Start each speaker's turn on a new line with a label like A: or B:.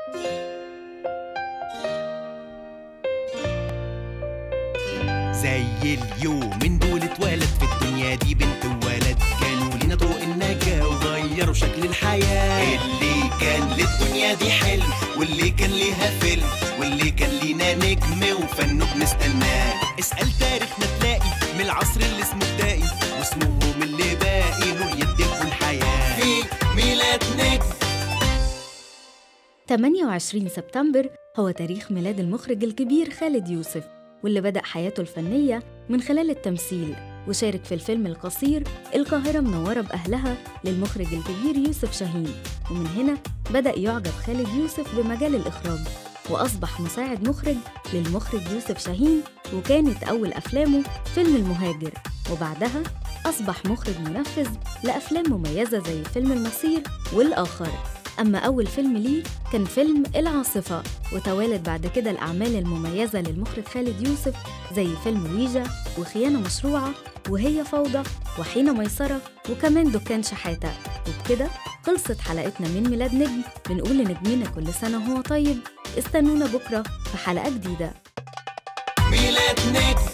A: زي اليوم من دول اتولد في الدنيا دي بنت وولد كانوا لينا طرق النجاة وغيروا شكل الحياة اللي كان للدنيا دي حلم واللي كان ليها فيلم واللي كان لينا نجم وفنه بنستناه اسأل تاريخنا تلاقي من العصر اللي اسمه بدائي واسمهم اللي باقي نور يديكوا الحياة في ميلاد نجم
B: 28 سبتمبر هو تاريخ ميلاد المخرج الكبير خالد يوسف واللي بدأ حياته الفنية من خلال التمثيل وشارك في الفيلم القصير القاهرة منورة بأهلها للمخرج الكبير يوسف شاهين ومن هنا بدأ يعجب خالد يوسف بمجال الإخراج وأصبح مساعد مخرج للمخرج يوسف شاهين وكانت أول أفلامه فيلم المهاجر وبعدها أصبح مخرج منفذ لأفلام مميزة زي فيلم المصير والآخر أما أول فيلم ليه كان فيلم العاصفة وتوالت بعد كده الأعمال المميزة للمخرج خالد يوسف زي فيلم ويجا وخيانة مشروعة وهي فوضى وحين ميسرة وكمان دكان شحاتة وبكده خلصت حلقتنا من ميلاد نجم بنقول لنجمنا كل سنة وهو طيب استنونا بكرة في حلقة جديدة
A: ميلاد نجم